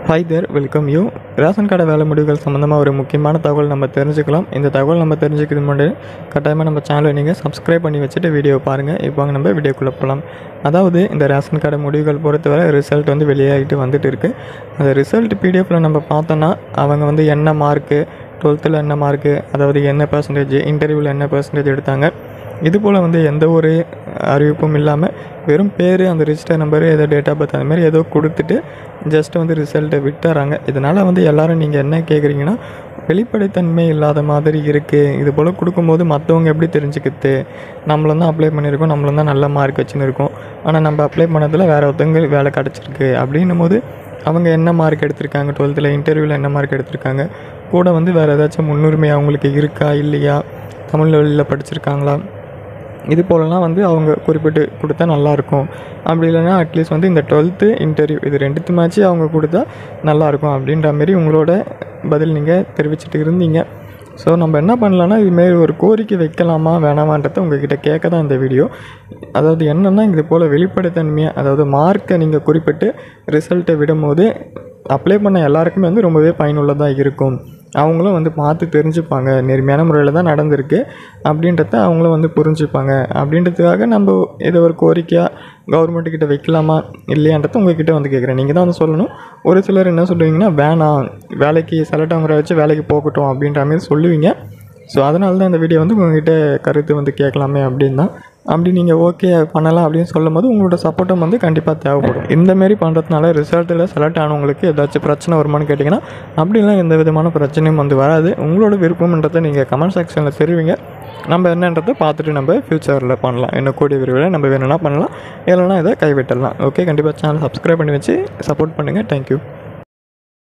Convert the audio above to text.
hi there welcome you ration கடை வேலை முடிவுகள் சம்மந்தமாக ஒரு முக்கியமான தகவல் நம்ம தெரிஞ்சுக்கலாம் இந்த தகவல் நம்ம தெரிஞ்சுக்கிறது முன்னாடி கட்டாயமாக நம்ம சேனலை நீங்கள் சப்ஸ்கிரைப் பண்ணி வச்சுட்டு வீடியோ பாருங்கள் இப்போ வாங்க நம்ம வீடியோக்குள்ளே போகலாம் அதாவது இந்த ரேஷன் கடை முடிவுகள் பொறுத்தவரை ரிசல்ட் வந்து வெளியாகிட்டு வந்துட்டு இருக்குது அந்த ரிசல்ட் பிடிஎஃப்பில் நம்ம பார்த்தோன்னா அவங்க வந்து என்ன மார்க்கு டுவெல்த்தில் என்ன மார்க்கு அதாவது என்ன பர்சன்டேஜ் இன்டர்வியூவில் என்ன பர்சன்டேஜ் எடுத்தாங்க இது போல் வந்து எந்த ஒரு அறிவிப்பும் இல்லாமல் வெறும் பேர் அந்த ரிஜிஸ்டர் நம்பர் ஏதோ டேட் ஆஃப் பர்த் அந்த மாதிரி ஏதோ கொடுத்துட்டு ஜஸ்ட் வந்து ரிசல்ட்டை விட்டுறாங்க இதனால் வந்து எல்லாரும் நீங்கள் என்ன கேட்குறீங்கன்னா வெளிப்படைத்தன்மை இல்லாத மாதிரி இருக்குது இது போல் கொடுக்கும்போது மற்றவங்க எப்படி தெரிஞ்சுக்கிறது நம்மளும் தான் அப்ளை பண்ணியிருக்கோம் நம்மளும் தான் நல்ல மார்க் வச்சுன்னு இருக்கோம் ஆனால் நம்ம அப்ளை பண்ணதில் வேறு ஒருத்தவங்க வேலை கிடச்சிருக்கு அப்படின்னும் போது அவங்க என்ன மார்க் எடுத்திருக்காங்க டுவெல்த்தில் இன்டர்வியூவில் என்ன மார்க் எடுத்திருக்காங்க கூட வந்து வேறு ஏதாச்சும் முன்னுரிமை அவங்களுக்கு இருக்கா இல்லையா தமிழ் வழியில் படிச்சிருக்காங்களா இது போலலாம் வந்து அவங்க குறிப்பிட்டு கொடுத்தா நல்லாயிருக்கும் அப்படி இல்லைன்னா அட்லீஸ்ட் வந்து இந்த டுவெல்த்து இன்டர்வியூ இது ரெண்டுத்துமாச்சு அவங்க கொடுத்தா நல்லாயிருக்கும் அப்படின்ற மாரி உங்களோட பதில் நீங்கள் தெரிவிச்சிட்டு இருந்தீங்க ஸோ நம்ம என்ன பண்ணலான்னா இதுமாரி ஒரு கோரிக்கை வைக்கலாமா வேணாமான்றதை உங்ககிட்ட கேட்க தான் இந்த வீடியோ அதாவது என்னென்னா இது போல் வெளிப்படைத்தன்மையாக அதாவது மார்க்கை நீங்கள் குறிப்பிட்டு ரிசல்ட்டை விடும்போது அப்ளை பண்ண எல்லாருக்குமே வந்து ரொம்பவே பயனுள்ளதாக இருக்கும் அவங்களும் வந்து பார்த்து தெரிஞ்சுப்பாங்க நேர்மையான முறையில் தான் நடந்திருக்கு அப்படின்றத அவங்களும் வந்து புரிஞ்சுப்பாங்க அப்படின்றதுக்காக நம்ம இதை ஒரு கோரிக்கையாக கவர்மெண்ட்டுக்கிட்ட வைக்கலாமா இல்லையான்றத உங்ககிட்ட வந்து கேட்குறேன் நீங்கள் தான் வந்து சொல்லணும் ஒரு சிலர் என்ன சொல்லுவீங்கன்னா வேணாம் வேலைக்கு செலக்ட் ஆகிற வச்சு வேலைக்கு போகட்டும் அப்படின்ற மாதிரி சொல்லுவீங்க ஸோ அதனால தான் இந்த வீடியோ வந்து உங்ககிட்ட கருத்து வந்து கேட்கலாமே அப்படின்னு தான் அப்படி நீங்கள் ஓகே பண்ணலாம் அப்படின்னு சொல்லும் போது உங்களோட சப்போர்ட்டும் வந்து கண்டிப்பாக தேவைப்படும் இந்தமாரி பண்ணுறதுனால ரிசல்ட்டில் செலக்ட் ஆனவங்களுக்கு ஏதாச்சும் பிரச்சனை வருமானு கேட்டிங்கன்னா அப்படிலாம் எந்த விதமான பிரச்சனையும் வந்து வராது உங்களோட விருப்பம்ன்றதை நீங்கள் கமெண்ட் செக்ஷனில் தெரிவிங்க நம்ம என்னன்றதை பார்த்துட்டு நம்ம ஃப்யூச்சரில் பண்ணலாம் இன்னும் கூடிய விரைவில் நம்ம வேணும்னா பண்ணலாம் இல்லைனா இதை கைவிட்டுடலாம் ஓகே கண்டிப்பாக சேனல் சப்ஸ்கிரைப் பண்ணி வச்சு சப்போர்ட் பண்ணுங்கள் தேங்க்யூ